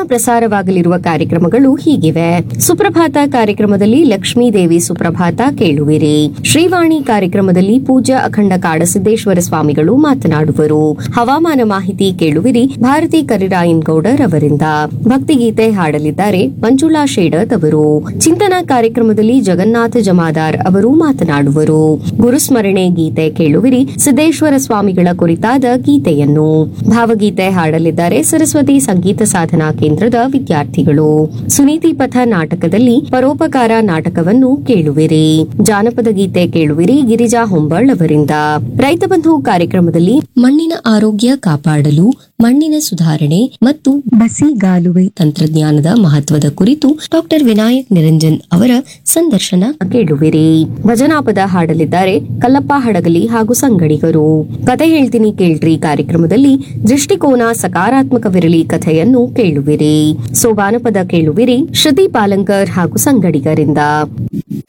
ಪ್ರಸಾರವಾಗಲಿರುವ ಕಾರ್ಯಕ್ರಮಗಳು ಹೀಗಿವೆ ಸುಪ್ರಭಾತ ಕಾರ್ಯಕ್ರಮದಲ್ಲಿ ಲಕ್ಷ್ಮೀ ದೇವಿ ಸುಪ್ರಭಾತ ಕೇಳುವಿರಿ ಶ್ರೀವಾಣಿ ಕಾರ್ಯಕ್ರಮದಲ್ಲಿ ಪೂಜ್ಯ ಅಖಂಡ ಕಾಡಸಿದ್ದೇಶ್ವರ ಸ್ವಾಮಿಗಳು ಮಾತನಾಡುವರು ಹವಾಮಾನ ಮಾಹಿತಿ ಕೇಳುವಿರಿ ಭಾರತಿ ಕರಿರಾಯನ್ ಗೌಡರ್ ಅವರಿಂದ ಭಕ್ತಿಗೀತೆ ಹಾಡಲಿದ್ದಾರೆ ಮಂಜುಳಾ ಶೇಡತ್ ಅವರು ಚಿಂತನಾ ಕಾರ್ಯಕ್ರಮದಲ್ಲಿ ಜಗನ್ನಾಥ ಜಮಾದಾರ್ ಅವರು ಮಾತನಾಡುವರು ಗುರುಸ್ಮರಣೆ ಗೀತೆ ಕೇಳುವಿರಿ ಸಿದ್ದೇಶ್ವರ ಸ್ವಾಮಿಗಳ ಕುರಿತಾದ ಗೀತೆಯನ್ನು ಭಾವಗೀತೆ ಹಾಡಲಿದ್ದಾರೆ ಸರಸ್ವತಿ ಸಂಗೀತ ಸಾಧನಾ ಕೇಂದ್ರದ ವಿದ್ಯಾರ್ಥಿಗಳು ಸುನೀತಿ ಪಥ ನಾಟಕದಲ್ಲಿ ಪರೋಪಕಾರ ನಾಟಕವನ್ನು ಕೇಳುವಿರಿ ಜಾನಪದ ಗೀತೆ ಕೇಳುವಿರಿ ಗಿರಿಜಾ ಹೊಂಬಾಳ್ ಅವರಿಂದ ರೈತ ಬಂಧು ಕಾರ್ಯಕ್ರಮದಲ್ಲಿ ಮಣ್ಣಿನ ಆರೋಗ್ಯ ಕಾಪಾಡಲು ಮಣ್ಣಿನ ಸುಧಾರಣೆ ಮತ್ತು ಬಸಿಗಾಲುವೆ ತಂತ್ರಜ್ಞಾನದ ಮಹತ್ವದ ಕುರಿತು ಡಾಕ್ಟರ್ ವಿನಾಯಕ್ ನಿರಂಜನ್ ಅವರ ಸಂದರ್ಶನ ಕೇಳುವಿರಿ ಭಜನಾಪದ ಹಾಡಲಿದ್ದಾರೆ ಕಲ್ಲಪ್ಪ ಹಡಗಲಿ ಹಾಗೂ ಸಂಗಡಿಗರು ಕತೆ ಹೇಳ್ತೀನಿ ಕೇಳ್ರಿ ಕಾರ್ಯಕ್ರಮದಲ್ಲಿ ದೃಷ್ಟಿಕೋನ ಸಕಾರಾತ್ಮಕವಿರಲಿ ಕಥೆಯನ್ನು ಕೇಳುವಿರಿ ಸೋಬಾನಪದ ಕೇಳುವಿರಿ ಶ್ರುತಿ ಪಾಲಂಕರ್ ಹಾಗೂ ಸಂಗಡಿಗರಿಂದ